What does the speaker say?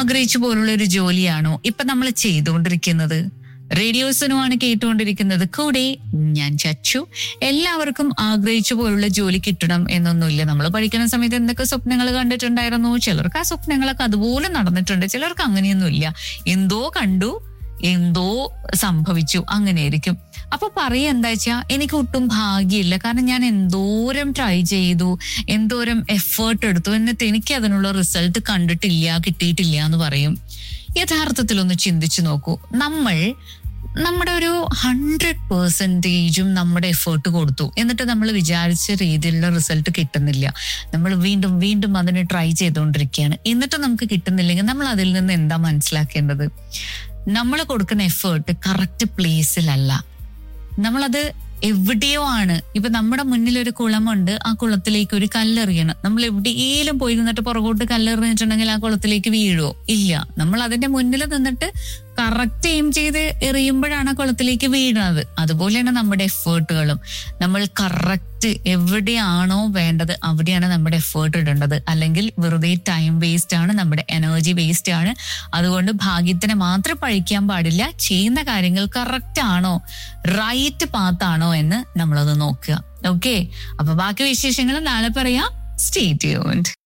ആഗ്രഹിച്ച പോലുള്ള ഒരു ജോലിയാണോ ഇപ്പൊ നമ്മൾ ചെയ്തുകൊണ്ടിരിക്കുന്നത് റേഡിയോസിനുമാണ് കേട്ടുകൊണ്ടിരിക്കുന്നത് കൂടെ ഞാൻ ചച്ചു എല്ലാവർക്കും ആഗ്രഹിച്ച പോലുള്ള ജോലി കിട്ടണം എന്നൊന്നുമില്ല നമ്മൾ പഠിക്കുന്ന സമയത്ത് എന്തൊക്കെ സ്വപ്നങ്ങൾ കണ്ടിട്ടുണ്ടായിരുന്നു ചിലർക്ക് ആ സ്വപ്നങ്ങളൊക്കെ അതുപോലെ നടന്നിട്ടുണ്ട് ചിലർക്ക് അങ്ങനെയൊന്നുമില്ല എന്തോ കണ്ടു എന്തോ സംഭവിച്ചു അങ്ങനെയായിരിക്കും അപ്പൊ പറയുക എന്താ വെച്ചാ എനിക്ക് ഒട്ടും ഭാഗ്യമില്ല കാരണം ഞാൻ എന്തോരം ട്രൈ ചെയ്തു എന്തോരം എഫേർട്ട് എടുത്തു എന്നിട്ട് എനിക്ക് അതിനുള്ള റിസൾട്ട് കണ്ടിട്ടില്ല കിട്ടിയിട്ടില്ല എന്ന് പറയും യഥാർത്ഥത്തിൽ ഒന്ന് ചിന്തിച്ചു നോക്കൂ നമ്മൾ നമ്മുടെ ഒരു ഹൺഡ്രഡ് പെർസെൻറ്റേജും നമ്മുടെ എഫേർട്ട് കൊടുത്തു എന്നിട്ട് നമ്മൾ വിചാരിച്ച രീതിയിലുള്ള റിസൾട്ട് കിട്ടുന്നില്ല നമ്മൾ വീണ്ടും വീണ്ടും അതിന് ട്രൈ ചെയ്തുകൊണ്ടിരിക്കുകയാണ് എന്നിട്ട് നമുക്ക് കിട്ടുന്നില്ലെങ്കിൽ നമ്മൾ അതിൽ നിന്ന് എന്താ മനസ്സിലാക്കേണ്ടത് നമ്മൾ കൊടുക്കുന്ന എഫേർട്ട് കറക്റ്റ് പ്ലേസിലല്ല നമ്മളത് എവിടെയോ ആണ് ഇപ്പൊ നമ്മുടെ മുന്നിൽ ഒരു കുളമുണ്ട് ആ കുളത്തിലേക്ക് ഒരു കല്ലെറിയണം നമ്മൾ എവിടെയെങ്കിലും പോയി നിന്നിട്ട് പുറകോട്ട് കല്ലെറിഞ്ഞിട്ടുണ്ടെങ്കിൽ ആ കുളത്തിലേക്ക് വീഴുവോ ഇല്ല നമ്മൾ അതിന്റെ മുന്നിൽ നിന്നിട്ട് കറക്റ്റ് എയിം ചെയ്ത് എറിയുമ്പോഴാണ് ആ കുളത്തിലേക്ക് വീഴുന്നത് അതുപോലെയാണ് നമ്മുടെ എഫേർട്ടുകളും നമ്മൾ കറക്റ്റ് എവിടെയാണോ വേണ്ടത് അവിടെയാണ് നമ്മുടെ എഫേർട്ട് ഇടേണ്ടത് അല്ലെങ്കിൽ വെറുതെ ടൈം വേസ്റ്റ് ആണ് നമ്മുടെ എനർജി വേസ്റ്റ് ആണ് അതുകൊണ്ട് ഭാഗ്യത്തിനെ മാത്രം പഴിക്കാൻ പാടില്ല ചെയ്യുന്ന കാര്യങ്ങൾ കറക്റ്റ് ആണോ റൈറ്റ് പാത്താണോ എന്ന് നമ്മളത് നോക്കുക ഓക്കെ അപ്പൊ ബാക്കി വിശേഷങ്ങൾ നാളെ പറയാം സ്റ്റേ ട്യൂൺഡ്